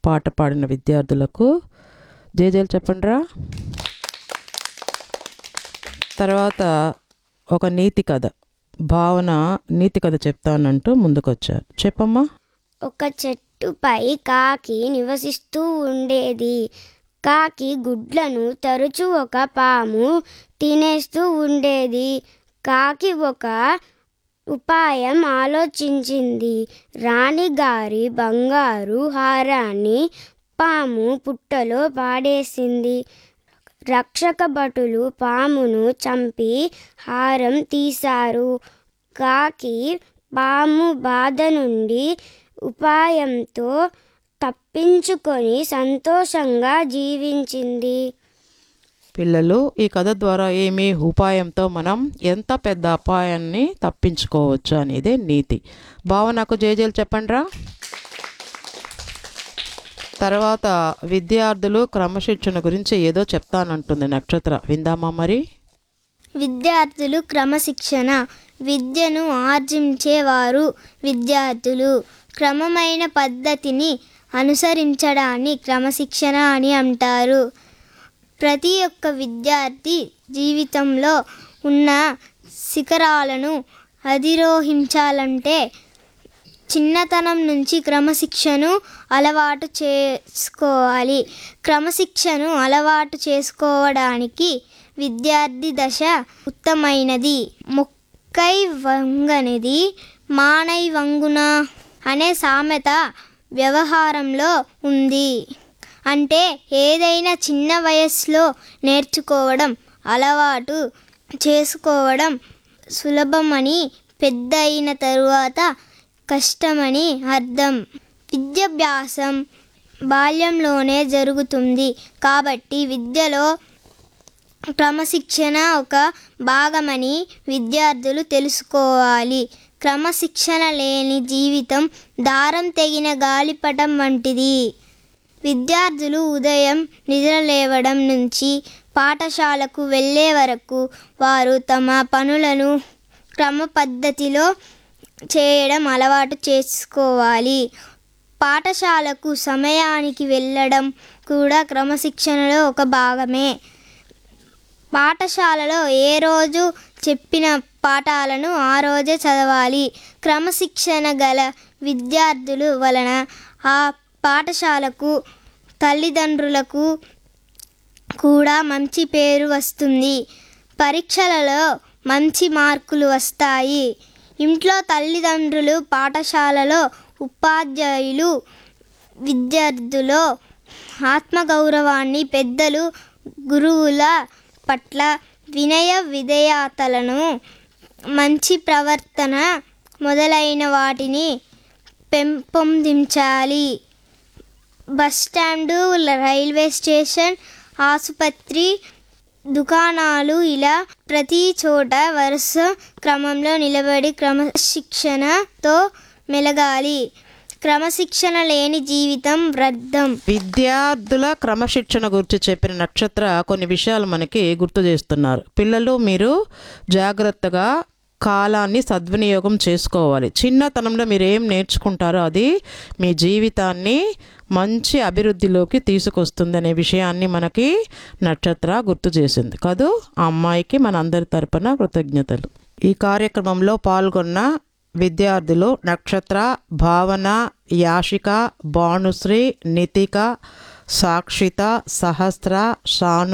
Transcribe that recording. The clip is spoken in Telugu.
పాట పాడిన విద్యార్థులకు జేజేలు చెప్పండిరా తర్వాత ఒక నీతి కథ భావన నీతి కథ చెప్తానంటూ ముందుకొచ్చారు చెప్పమ్మా ఒక చెట్టుపై కాకి నివసిస్తూ ఉండేది కాకి గుడ్లను తరచూ ఒక పాము తినేస్తూ ఉండేది కాకి ఒక ఉపాయం ఆలోచించింది రాణిగారి బంగారు హారాన్ని పాము పుట్టలో పాడేసింది రక్షక భటులు పామును చంపి హారం తీశారు కాకి పాము బాధ నుండి ఉపాయంతో తప్పించుకొని సంతోషంగా జీవించింది పిల్లలు ఈ కథ ద్వారా ఏమి ఉపాయంతో మనం ఎంత పెద్ద అపాయాన్ని తప్పించుకోవచ్చు అనేది నీతి భావనకు జేజేలు చెప్పండిరా తర్వాత విద్యార్థులు క్రమశిక్షణ గురించి ఏదో చెప్తానంటుంది నక్షత్ర విందామా మరి విద్యార్థులు క్రమశిక్షణ విద్యను ఆర్జించేవారు విద్యార్థులు క్రమమైన పద్ధతిని అనుసరించడాన్ని క్రమశిక్షణ అని అంటారు ప్రతి ఒక్క విద్యార్థి జీవితంలో ఉన్న శిఖరాలను అధిరోహించాలంటే చిన్నతనం నుంచి క్రమశిక్షను అలవాటు చేసుకోవాలి క్రమశిక్షను అలవాటు చేసుకోవడానికి విద్యార్థి దశ ఉత్తమైనది మొక్కై వంగనిది మానై వంగున అనే సామెత వ్యవహారంలో ఉంది అంటే ఏదైనా చిన్న వయస్సులో నేర్చుకోవడం అలవాటు చేసుకోవడం సులభమని పెద్ద అయిన తరువాత కష్టమని అర్థం విద్యాభ్యాసం బాల్యంలోనే జరుగుతుంది కాబట్టి విద్యలో క్రమశిక్షణ ఒక భాగమని విద్యార్థులు తెలుసుకోవాలి క్రమశిక్షణ లేని జీవితం దారం తెగిన గాలిపటం వంటిది విద్యార్థులు ఉదయం నిద్రలేవడం నుంచి పాఠశాలకు వెళ్ళే వరకు వారు తమ పనులను క్రమ పద్ధతిలో చేయడం అలవాటు చేసుకోవాలి పాఠశాలకు సమయానికి వెళ్ళడం కూడా క్రమశిక్షణలో ఒక భాగమే పాఠశాలలో ఏ రోజు చెప్పిన పాఠాలను ఆ రోజే చదవాలి క్రమశిక్షణ గల విద్యార్థులు వలన ఆ పాఠశాలకు తల్లిదండ్రులకు కూడా మంచి పేరు వస్తుంది పరీక్షలలో మంచి మార్కులు వస్తాయి ఇంట్లో తల్లిదండ్రులు పాఠశాలలో ఉపాధ్యాయులు విద్యార్థులు ఆత్మగౌరవాన్ని పెద్దలు గురువుల పట్ల వినయ విధేయతలను మంచి ప్రవర్తన మొదలైన వాటిని పెంపొందించాలి బస్ స్టాండు రైల్వే స్టేషన్ ఆసుపత్రి దుకాణాలు ఇలా ప్రతి చోట వరుస క్రమంలో నిలబడి క్రమశిక్షణతో మెలగాలి క్రమశిక్షణ లేని జీవితం వ్యర్థం విద్యార్థుల క్రమశిక్షణ గురించి చెప్పిన నక్షత్ర కొన్ని విషయాలు మనకి గుర్తు చేస్తున్నారు పిల్లలు మీరు జాగ్రత్తగా కాలాన్ని సద్వినియోగం చేసుకోవాలి చిన్నతనంలో మీరు ఏం నేర్చుకుంటారో అది మీ జీవితాన్ని మంచి అభివృద్ధిలోకి తీసుకొస్తుంది అనే విషయాన్ని మనకి నక్షత్ర గుర్తు చేసింది కాదు ఆ అమ్మాయికి మన అందరి తరపున కృతజ్ఞతలు ఈ కార్యక్రమంలో పాల్గొన్న విద్యార్థులు నక్షత్ర భావన యాషిక భానుశ్రీ నితిక సాక్షిత సహస్ర షాను